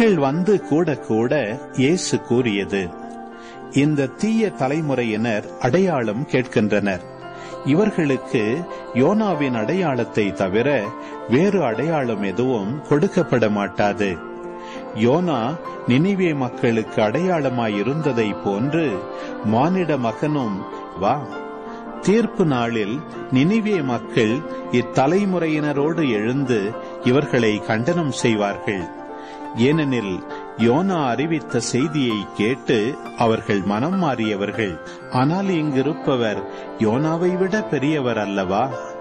நாட்கள் வந்து கூட கூட இயேசு கூறியது இந்த தீய தலைமுறையினர் அடையாளம் கேட்கின்றனர் இவர்களுக்கு யோனாவின் அடையாளத்தை தவிர வேறு அடையாளம் எதுவும் கொடுக்கப்பட மாட்டாது யோனா நினிவே மக்களுக்கு அடையாளமாயிருந்ததை போன்று மானிட மகனும் வா தீர்ப்பு நாளில் நினிவே மக்கள் இத்தலைமுறையினரோடு எழுந்து இவர்களை கண்டனம் செய்வார்கள் ஏனெனில் யோனா அறிவித்த செய்தியை கேட்டு அவர்கள் மனம் மாறியவர்கள் ஆனால் இங்கிருப்பவர் யோனாவை விட பெரியவர் அல்லவா